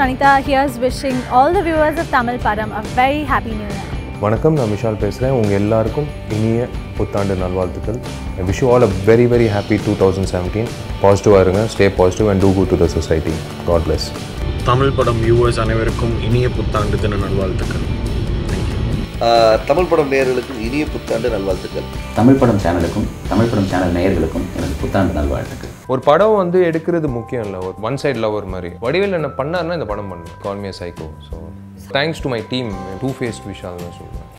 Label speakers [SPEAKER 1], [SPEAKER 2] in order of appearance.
[SPEAKER 1] Vanitha. Here's wishing all the viewers of Tamil Padam a very happy new year.
[SPEAKER 2] வணக்கம் நான் விஷால் பேசுகிறேன் உங்கள் எல்லாருக்கும் இனிய புத்தாண்டு நல்வாழ்த்துக்கள் I wish you all a very very happy two thousand seventeen பாசிட்டிவாக இருங்க stay positive and do good to the society God bless
[SPEAKER 3] Tamil படம் வியூவர்ஸ் அனைவருக்கும் இனிய புத்தாண்டு தின நல்வாழ்த்துக்கள்
[SPEAKER 4] ஆஹ் தமிழ் படம் நேயர்களுக்கும் இனிய புத்தாண்டு நல்வாழ்த்துக்கள்
[SPEAKER 5] தமிழ் படம் சேனலுக்கும் தமிழ் படம் சேனல் நேயர்களுக்கும் எனது புத்தாண்டு நல்வாழ்த்துக்கள்
[SPEAKER 2] ஒரு படம் வந்து எடுக்கிறது முக்கியம் இல்லை ஒரு ஒன் சைட் லவர் மாதிரி வடிவேல் என்ன பண்ணாருன்னா இந்த படம் பண்ணுவேன் call me a psycho so thanks to my team to face விஷால்னு சொல்லுவேன்